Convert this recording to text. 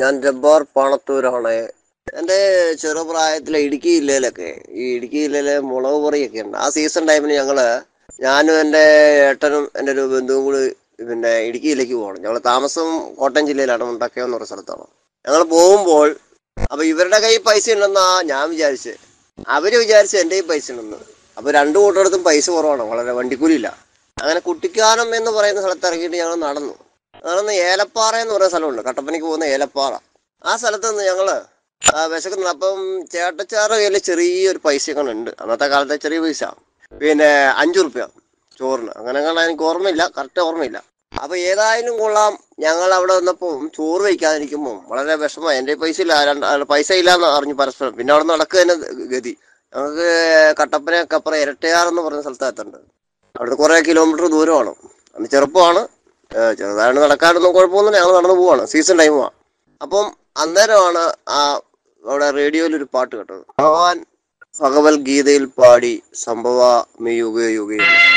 ഞാൻ ജബ്ബാർ പാണത്തൂരാണ് എൻ്റെ ചെറുപ്രായത്തിലെ ഇടുക്കി ജില്ലയിലൊക്കെ ഈ ഇടുക്കി ജില്ലയിലെ മുളക് പൊറിയൊക്കെ ഉണ്ട് ആ സീസൺ ടൈമിന് ഞങ്ങള് ഞാനും എൻ്റെ ഏട്ടനും എൻ്റെ ഒരു ബന്ധുവും കൂടി പിന്നെ ഇടുക്കിയിലേക്ക് പോകണം ഞങ്ങൾ താമസം കോട്ടയം ജില്ലയിലാണ് മുണ്ടക്കയം എന്ന് പറഞ്ഞ സ്ഥലത്താണ് ഞങ്ങൾ പോകുമ്പോൾ അപ്പൊ ഇവരുടെ കയ്യിൽ പൈസ ഉണ്ടെന്നാ ഞാൻ വിചാരിച്ച് അവര് വിചാരിച്ചു എൻ്റെ കയ്യിൽ പൈസ ഉണ്ടെന്ന് അപ്പൊ രണ്ടു കൂട്ടടത്തും പൈസ കുറവാണ് വളരെ വണ്ടിക്കൂലിയില്ല അങ്ങനെ കുട്ടിക്കാനം എന്ന് പറയുന്ന സ്ഥലത്ത് ഇറങ്ങിയിട്ട് ഞങ്ങൾ നടന്നു നടന്ന് ഏലപ്പാറ എന്ന് പറയുന്ന സ്ഥലമുണ്ട് കട്ടപ്പനയ്ക്ക് പോകുന്ന ഏലപ്പാറ ആ സ്ഥലത്ത് നിന്ന് ഞങ്ങള് ആ, വിശക്കുന്നു അപ്പം ചേട്ടച്ചാറ് കയ്യിൽ ചെറിയൊരു പൈസയൊക്കെ ഉണ്ട് അന്നത്തെ കാലത്തെ ചെറിയ പൈസ പിന്നെ അഞ്ചു റുപ്യ ചോറിന് അങ്ങനെ കണ്ടാ എനിക്ക് ഓർമ്മയില്ല കറക്റ്റ് ഓർമ്മയില്ല അപ്പൊ ഏതായാലും കൊള്ളാം ഞങ്ങൾ അവിടെ വന്നപ്പോൾ ചോറ് വയ്ക്കാതിരിക്കുമ്പോൾ വളരെ വിഷമമായി എൻ്റെ പൈസ ഇല്ല രണ്ട് അല്ല, പൈസ ഇല്ല എന്ന് അറിഞ്ഞു പരസ്പരം പിന്നെ അവിടെ നടക്കുക തന്നെ ഗതി ഞങ്ങൾക്ക് കട്ടപ്പനയൊക്കെ അപ്പുറം ഇരട്ടയാർ എന്ന് പറഞ്ഞ സ്ഥലത്ത് എത്തണ്ട് അവിടുത്തെ കുറേ കിലോമീറ്റർ ദൂരമാണ് അന്ന് ചെറുപ്പമാണ് ഏഹ് ചെറുതായിട്ട് നടക്കാനൊന്നും കുഴപ്പമൊന്നുമില്ല ഞങ്ങൾ നടന്നു പോവാണ് സീസൺ ടൈമാണ് അപ്പം അന്നേരമാണ് ആ അവിടെ റേഡിയോയിൽ ഒരു പാട്ട് കേട്ടത് ഭഗവാൻ ഭഗവത്ഗീതയിൽ പാടി സംഭവ മി യുഗ യുഗ